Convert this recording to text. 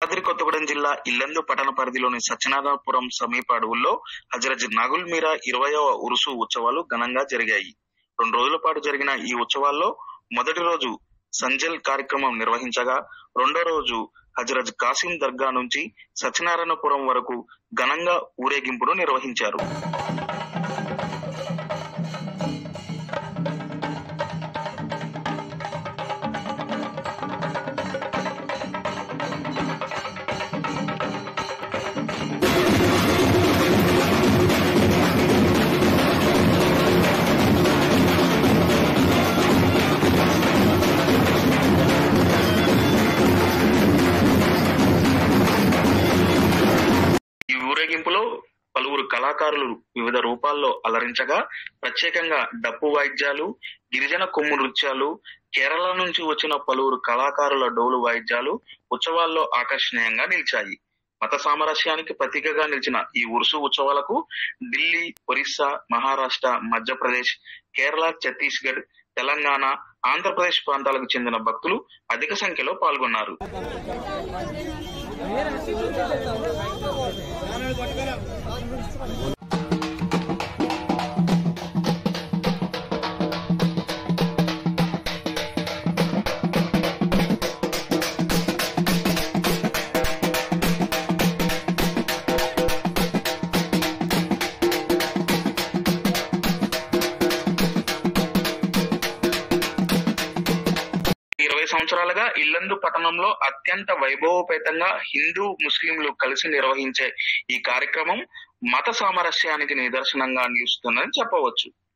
భద్రాద్రి కొత్తగూడెం జిల్లా ఇల్లందు పట్టణ పరిధిలోని సత్యనారాయణపురం సమీప అడవుల్లో హజరత్ నాగుల్ మీరా ఇరవయవ ఉరుసు ఉత్సవాలు ఘనంగా జరిగాయి రెండు రోజుల పాటు జరిగిన ఈ ఉత్సవాల్లో మొదటి రోజు సంజల్ కార్యక్రమం నిర్వహించగా రెండో రోజు హజరత్ కాసిం దర్గా నుంచి సత్యనారాయణపురం వరకు ఘనంగా ఊరేగింపును నిర్వహించారు ఈ ఊరేగింపులో పలువురు కళాకారులు వివిధ రూపాల్లో అలరించగా ప్రత్యేకంగా డప్పు వాయిద్యాలు గిరిజన కొమ్ము నృత్యాలు కేరళ నుంచి వచ్చిన పలువురు కళాకారుల డోలు వాయిద్యాలు ఉత్సవాల్లో ఆకర్షణీయంగా నిలిచాయి మత సామరస్యానికి ప్రతీకగా నిలిచిన ఈ ఉరుసు ఉత్సవాలకు ఢిల్లీ ఒరిస్సా మహారాష్ట్ర మధ్యప్రదేశ్ కేరళ ఛత్తీస్గఢ్ తెలంగాణ ఆంధ్రప్రదేశ్ ప్రాంతాలకు చెందిన భక్తులు అధిక సంఖ్యలో పాల్గొన్నారు ఇరవై సంవత్సరాలుగా ఇల్లందు పట్టణంలో అత్యంత వైభవోపేతంగా హిందూ ముస్లింలు కలిసి నిర్వహించే ఈ కార్యక్రమం మత సామరస్యానికి నిదర్శనంగా నిలుస్తుందని చెప్పవచ్చు